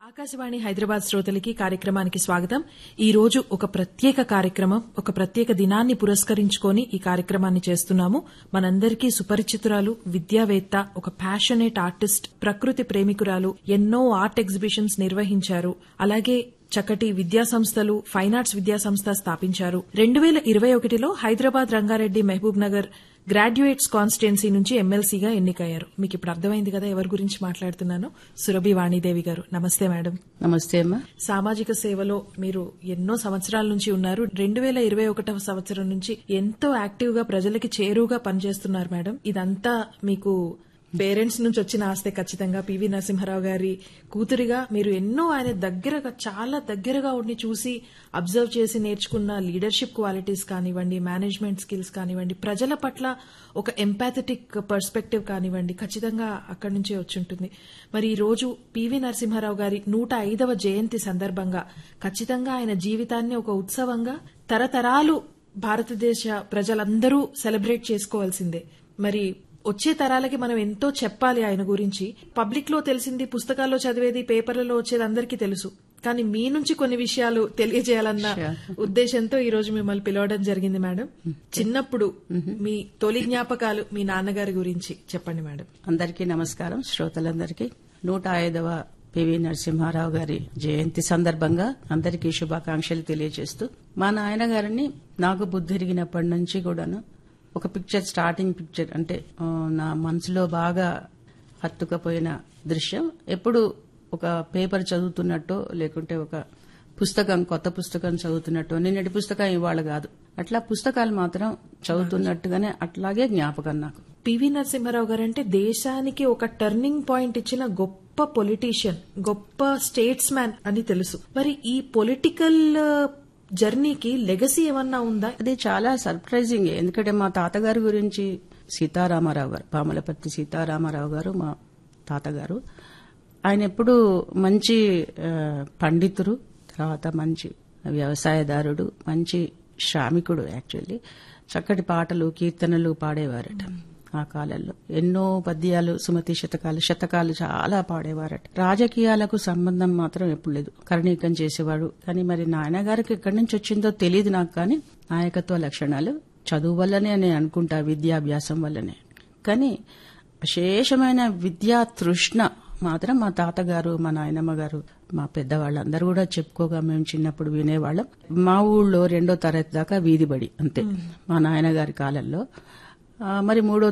ఆకాశవాణి హైదరాబాద్ శ్రోతలకి కార్యక్రమానికి స్వాగతం ఈ రోజు ఒక ప్రత్యేక కార్యక్రమం ఒక ప్రత్యేక దినాన్ని పురస్కరించుకొని ఈ కార్యక్రమాన్ని చేస్తున్నాము మనందరికీ సుపరిచితురాలు విద్యావేత్త ఒక ప్యాషనేట్ ఆర్టిస్ట్ ప్రకృతి ప్రేమికురాలు ఎన్నో ఆర్ట్ ఎగ్జిబిషన్స్ నిర్వహించారు అలాగే చక్కటి విద్యా సంస్థలు ఫైన్ ఆర్ట్స్ విద్యా సంస్థ స్థాపించారు రెండు వేల ఇరవై ఒకటిలో Hyderabad Rangareddy Mahabubnagar graduates constituency నుంచి ఎమ్మెల్సీగా ఎన్నికయ్యారు మీకు ఇప్పుడు అర్థమైంది కదా ఎవరి గురించి మాట్లాడుతున్నాను సురభి వాణిదేవి గారు నమస్తే మేడం నమస్తే అమ్మా సామాజిక సేవలో మీరు ఎన్నో సంవత్సరాల నుంచి ఉన్నారు రెండు వేల ఇరవై ఒకటవ సంవత్సరం నుంచి ఎంతో యాక్టివ్ గా ప్రజలకి చేరువుగా పనిచేస్తున్నారు మేడం ఇదంతా మీకు పేరెంట్స్ నుంచి వచ్చిన ఆస్తే ఖచ్చితంగా పివి నరసింహారావు గారి కూతురిగా మీరు ఎన్నో ఆయన దగ్గరగా చాలా దగ్గరగా ఉండి చూసి అబ్జర్వ్ చేసి నేర్చుకున్న లీడర్షిప్ క్వాలిటీస్ కానివ్వండి మేనేజ్మెంట్ స్కిల్స్ కానివ్వండి ప్రజల పట్ల ఒక ఎంపాథెటిక్ పర్స్పెక్టివ్ కానివ్వండి ఖచ్చితంగా అక్కడి నుంచే వచ్చి ఉంటుంది మరి ఈ రోజు పివి నరసింహారావు గారి నూట ఐదవ జయంతి సందర్భంగా ఖచ్చితంగా ఆయన జీవితాన్ని ఒక ఉత్సవంగా తరతరాలు భారతదేశ ప్రజలందరూ సెలబ్రేట్ చేసుకోవాల్సిందే మరి వచ్చే తరాలకి మనం ఎంతో చెప్పాలి ఆయన గురించి పబ్లిక్ లో తెలిసింది పుస్తకాల్లో చదివేది పేపర్లలో వచ్చేది అందరికీ తెలుసు కానీ మీ నుంచి కొన్ని విషయాలు తెలియజేయాలన్న ఉద్దేశంతో ఈ రోజు మిమ్మల్ని పిలవడం జరిగింది మేడం చిన్నప్పుడు మీ తొలి జ్ఞాపకాలు మీ నాన్నగారి గురించి చెప్పండి మేడం అందరికీ నమస్కారం శ్రోతలందరికీ నూట ఐదవ పివి నరసింహారావు గారి జయంతి సందర్భంగా అందరికీ శుభాకాంక్షలు తెలియజేస్తూ మా నాయన గారిని నాకు బుద్ధిరిగినప్పటి నుంచి కూడాను ఒక పిక్చర్ స్టార్టింగ్ పిక్చర్ అంటే ఆ, నా మనసులో బాగా హత్తుకపోయిన దృశ్యం ఎప్పుడు ఒక పేపర్ చదువుతున్నట్టో లేకుంటే ఒక పుస్తకం కొత్త పుస్తకం చదువుతున్నట్టు నిన్నటి పుస్తకం ఇవాళ కాదు అట్లా పుస్తకాలు మాత్రం చదువుతున్నట్టుగానే అట్లాగే జ్ఞాపకం నాకు పివి నరసింహారావు గారు అంటే దేశానికి ఒక టర్నింగ్ పాయింట్ ఇచ్చిన గొప్ప పొలిటీషియన్ గొప్ప స్టేట్స్ మ్యాన్ అని తెలుసు మరి ఈ పొలిటికల్ జర్నీకి లెగసీ ఏమన్నా ఉందా అది చాలా సర్ప్రైజింగ్ ఎందుకంటే మా తాతగారి గురించి సీతారామారావు గారు పామలపర్తి సీతారామారావు గారు మా తాతగారు ఆయన ఎప్పుడు మంచి ఆ, పండితుడు తర్వాత మంచి వ్యవసాయదారుడు మంచి శ్రామికుడు యాక్చువల్లీ చక్కటి పాటలు కీర్తనలు పాడేవారట ఆ కాలంలో ఎన్నో పద్యాలు సుమతి శతకాలు శతకాలు చాలా పాడేవారట రాజకీయాలకు సంబంధం మాత్రం ఎప్పుడు లేదు కరణీకం చేసేవాడు కానీ మరి నాయనగారికి ఎక్కడి నుంచి వచ్చిందో తెలియదు నాకు కానీ నాయకత్వ లక్షణాలు చదువు వల్లనే నేను అనుకుంటా విద్యాభ్యాసం వల్లనే కానీ విశేషమైన విద్యా తృష్ణ మాత్రం మా తాతగారు మా నాయనమ్మ గారు మా పెద్దవాళ్ళందరూ కూడా చెప్పుకోగా మేము చిన్నప్పుడు వినేవాళ్ళం మా ఊళ్ళో రెండో తరగతి దాకా వీధి బడి అంతే మా నాయనగారి కాలంలో ఆ, మరి మూడో